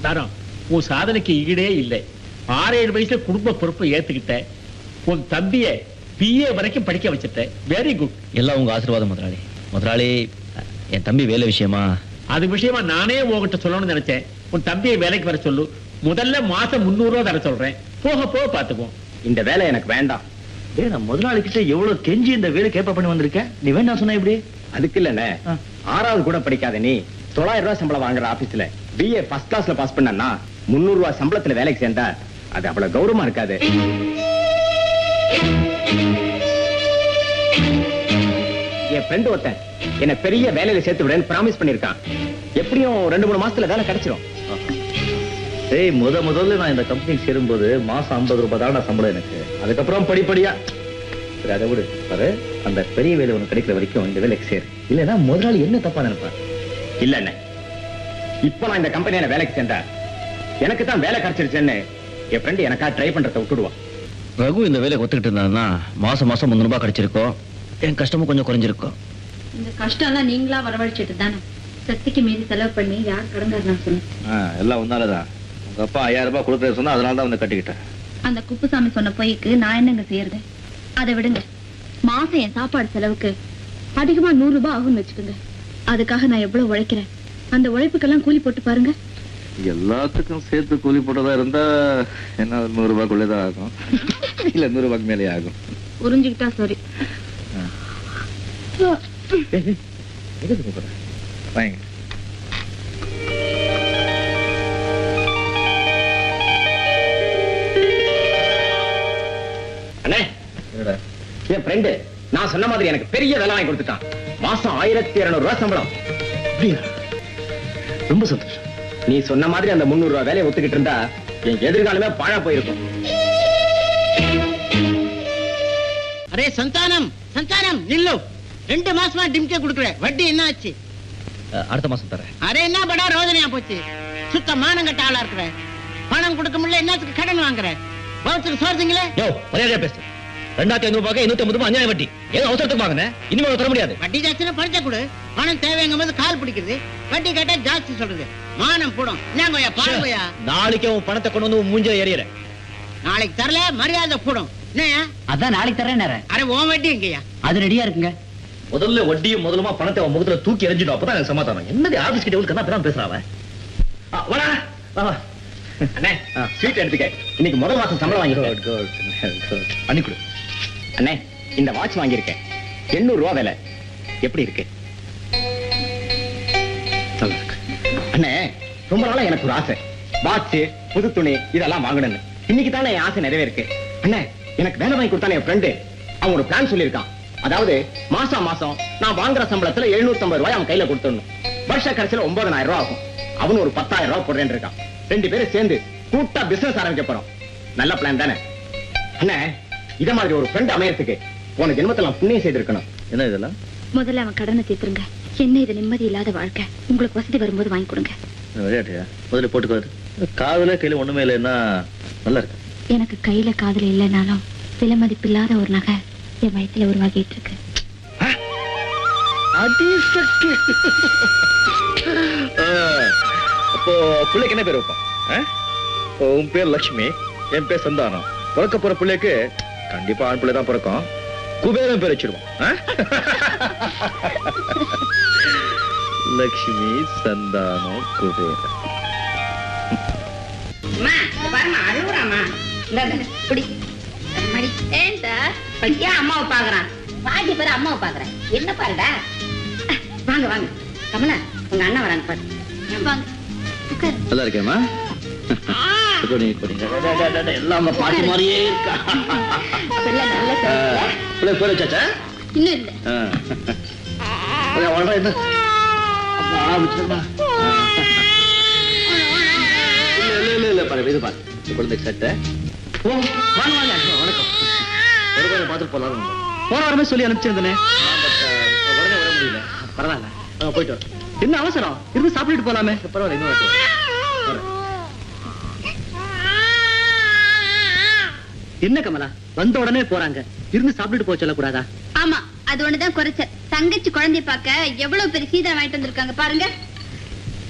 தாரம் உன் சாதனைக்கு ஈடே இல்லை ஆறு ஏழு வயசுல குடும்ப பொறுப்பை ஏத்துக்கிட்ட உன் தம்பிய பிஏ வரைக்கும் படிக்க வச்சிட்ட வெரி குட் எல்லாம் உங்க ஆசீர்வாதம் முதலாளி முதலாளி என் தம்பி வேலை விஷயமா அது விஷயமா நானே உன்கிட்ட சொல்லணும்னு நினைச்சேன் உன் தம்பியை வேலைக்கு வர சொல்லு முதல்ல மாசம் முந்நூறு ரூபா தர சொல்றேன் போக போக பாத்துக்குவோம் இந்த வேலை எனக்கு வேண்டாம் ஏ நான் முதலாளி கிட்ட எவ்வளவு கெஞ்சி இந்த வேலை கேப்ப பண்ணி வந்திருக்கேன் நீ வேண்டாம் சொன்ன இப்படி அதுக்கு இல்லண்ணே ஆ. ஆறாவது கூட படிக்காத நீ தொள்ளாயிரம் ரூபாய் சம்பளம் வாங்குற ஆபீஸ்ல பிஏ ஃபர்ஸ்ட் கிளாஸ்ல பாஸ் பண்ணா முந்நூறு ரூபாய் சம்பளத்துல வேலைக்கு சேர்ந்தா அது அவ்வளவு கௌரவமா இருக்காது என் ஃப்ரெண்ட் ஒருத்தன் என்ன பெரிய வேலையில சேர்த்து விடுறேன்னு ப்ராமிஸ் பண்ணிருக்கான் எப்படியும் ரெண்டு மூணு மாசத்துல வேலை கிடைச்சிரும் ஏய் முத முதல்ல நான் இந்த கம்பெனிக்கு சேரும்போது மாசம் ஐம்பது ரூபாய் தான் சம்பளம் எனக்கு அதுக்கப்புறம் படிப்படியா சரி அதை விடு பாரு அந்த பெரிய வேலை உனக்கு கிடைக்கிற வரைக்கும் இந்த வேலைக்கு சேரு இல்லைன்னா முதலாளி என்ன தப்பா நினைப்பான் இல்ல அண்ணே இப்போ நான் இந்த கம்பெனியில வேலைக்கு சேர்ந்தா எனக்கு தான் வேலை கிடைச்சிருச்சுன்னு என் ஃப்ரெண்ட் எனக்கா ட்ரை பண்றத விட்டுடுவான் ரகு இந்த வேலையை ஒத்துக்கிட்டு இருந்தாருன்னா மாசம் மாசம் முந்நூறு ரூபாய் கிடைச்சிருக்கோம் என் கஷ்டமும் கொஞ்சம் குறைஞ்சிருக்கும் இந்த கஷ்டம்லாம் நீங்களா வரவழைச்சிட்டு தானே சக்திக்கு மீறி செலவு பண்ணி யார் கடங்கார் நான் சொன்னேன் எல்லாம் உன்னாலதான் உங்க அப்பா ஐயாயிரம் ரூபாய் கொடுக்குறது சொன்னா அதனால தான் வந்து கட்டிக்கிட்டேன் அந்த குப்புசாமி சொன்ன பொய்க்கு நான் என்னங்க செய்யறது அதை விடுங்க மாசம் என் சாப்பாடு செலவுக்கு அதிகமா நூறு ரூபாய் ஆகும்னு வச்சுக்கோங்க அதுக்காக நான் எவ்வளவு உழைக்கிறேன் அந்த உழைப்புக்கெல்லாம் கூலி போட்டு பாருங்க எல்லாத்துக்கும் சேர்த்து கூலி போட்டதா இருந்தா என்ன ஒரு நூறு ரூபாய்க்குள்ளேதான் ஆகும் இல்ல நூறு ரூபாய்க்கு மேலே ஆகும் புரிஞ்சுக்கிட்டா சரி வாங்க அண்ணே என் ஃப்ரெண்டு நான் சொன்ன மாதிரி எனக்கு பெரிய வேலை வாங்கி கொடுத்துட்டான் மாசம் ஆயிரத்தி இருநூறு ரூபாய் சம்பளம் ரொம்ப சந்தோஷம் நீ சொன்ன மாதிரி அந்த முந்நூறு ரூபாய் வேலையை ஒத்துக்கிட்டு இருந்தா என் எதிர்காலமே பாழா போயிருக்கும் அரே சந்தானம் சந்தானம் நில்லு ரெண்டு மாசமா டிம்கே குடுக்குற வட்டி என்ன ஆச்சு அடுத்த மாசம் தரேன் அரே என்ன படா ரோதனையா போச்சு சுத்த மானம் கட்ட ஆளா இருக்கிற பணம் கொடுக்க முடியல என்னத்துக்கு கடன் வாங்குற பௌத்தர் சோறுங்களே யோ மரியாதையா பேசு ரெண்டாயிரத்தி ஐநூறு ரூபாய்க்கு எண்ணூத்தி ஐம்பது ரூபாய் அநியாய வட்டி ஏதோ அவசரத்துக்கு வாங்கினேன் இனிமேல் தர முடியாது வட்டி ஜாஸ்தினா படிச்சா கொடு பணம் தேவைங்கும் போது கால் பிடிக்கிறது வட்டி கேட்டா ஜாஸ்தி சொல்றது மானம் போடும் என்னங்கோயா பாருங்கய்யா நாளைக்கு உன் பணத்தை கொண்டு வந்து உன் மூஞ்சில எறியறேன் நாளைக்கு தரல மரியாதை கூடும் என்னய்யா அதான் நாளைக்கு தரேன் அரே உன் வட்டி எங்கய்யா அது ரெடியா இருக்குங்க முதல்ல வட்டியும் முதலுமா பணத்தை அவன் முகத்துல தூக்கி எறிஞ்சிடும் அப்பதான் எனக்கு சமாதானம் என்னது ஆபீஸ் கிட்ட எவ்வளவு கண்ணா பேசுறான் அவன் ஆ, வாடா வா, வா. அண்ணே ஸ்வீட் எடுத்துக்க இன்னைக்கு முதல் மாசம் சம்பளம் வாங்கிருக்கேன் Good, good, good. பண்ணி கொடு அண்ணே இந்த வாட்ச் வாங்கியிருக்கேன் எண்ணூறு ரூபா விலை எப்படி இருக்கு நல்லா இருக்கு அண்ணே ரொம்ப நாளா எனக்கு ஒரு ஆசை வாட்ச் புது துணி இதெல்லாம் வாங்கணும்னு இன்னைக்கு தானே என் ஆசை நிறைவேறிருக்கு அண்ணே எனக்கு வேலை வாங்கி கொடுத்தானே என் ஃப்ரெண்டு அவன் ஒரு பிளான் சொல்லியிருக்கான் அதாவது மாசம் மாசம் நான் வாங்குற சம்பளத்துல 750 ரூபாய் அவன் கையில கொடுத்துடணும் வருஷ கடைசியில 9000 ரூபாய் ஆகும் அவன் ஒரு 10000 ரூபாய் போடுறேன்னு இருக்கான் ரெண்டு பேரும் சேர்ந்து கூட்டா பிசினஸ் ஆரம்பிக்க போறோம் நல்ல பிளான் தானே அண்ணே இத மாதிரி ஒரு ஃப்ரெண்ட் அமையறதுக்கு போன ஜென்மத்துல நான் புண்ணியம் செய்திருக்கணும் என்ன இதெல்லாம் முதல்ல அவன் கடனை தீர்த்துருங்க என்ன இது நிம்மதி இல்லாத வாழ்க்கை உங்களுக்கு வசதி வரும்போது வாங்கி கொடுங்க விளையாட்டியா முதல்ல போட்டுக்காது காதுல கையில ஒண்ணுமே இல்லைன்னா நல்லா இருக்கு எனக்கு கையில காதல் இல்லைனாலும் விலை மதிப்பில்லாத ஒரு நகை என் வயித்துல உருவாகிட்டு இருக்கு அப்போ பிள்ளைக்கு என்ன பேர் வைப்பான் ஆ? இப்போ உன் பேர் லட்சுமி என் பேர் சந்தானம் பிறக்க போற பிள்ளைக்கு கண்டிப்பா ஆண் பிள்ளை தான் பிறக்கும் குபேரன் பேர் வச்சிருவோம் ஆ? லட்சுமி சந்தானம் குபேரன் பாருமா அழுகுறாமா குடி மடி ஏன்டா பத்தியா அம்மாவை பாக்குறான் பாட்டி பேரு அம்மாவை பாக்குறேன் என்ன பாருடா வாங்க வாங்க கமலா உங்க அண்ணன் வராங்க பாரு வாங்க உட்காரு நல்லா இருக்கேம்மா கொடி, கொடி. எல்லாம் நம்ம பாட்டி மாதிரியே இருக்கா பிள்ளை நல்ல ஆ, சொல்லுங்க பிள்ளை பேர் வச்சாச்சா இன்னும் இல்ல ஆ. ஒரே, ஒரே, இது. அப்பா, ஆரம்பிச்சிருமா. இல்ல, இல்ல, இல்ல, இல்ல, பாரு, இது பாரு. இந்த குழந்தைக்கு சட்டை. ஓ, வாங்க, வாங்க. வணக்கம். ஒரு கொஞ்சம் பார்த்துட்டு போலாம்னு வந்தோம். போன வாரமே சொல்லி அனுப்பிச்சிருந்தேனே ஆ, but, ஆ, உடனே வர முடியல. பரவாயில்ல ஆ, போயிட்டு வரோம். என்ன அவசரம் இருந்து சாப்பிட்டுட்டு போலாமே பரவாயில்ல, இன்னும் வாட்டி வரேன். வரேன். என்ன கமலா வந்த உடனே போறாங்க இருந்து சாப்பிட்டுட்டு போக சொல்லக்கூடாதா ஆமா அது ஒண்ணுதான் குறைச்ச தங்கச்சி குழந்தைய பார்க்க எவ்வளவு பெரிய சீதனம் வாங்கிட்டு வந்திருக்காங்க பாருங்க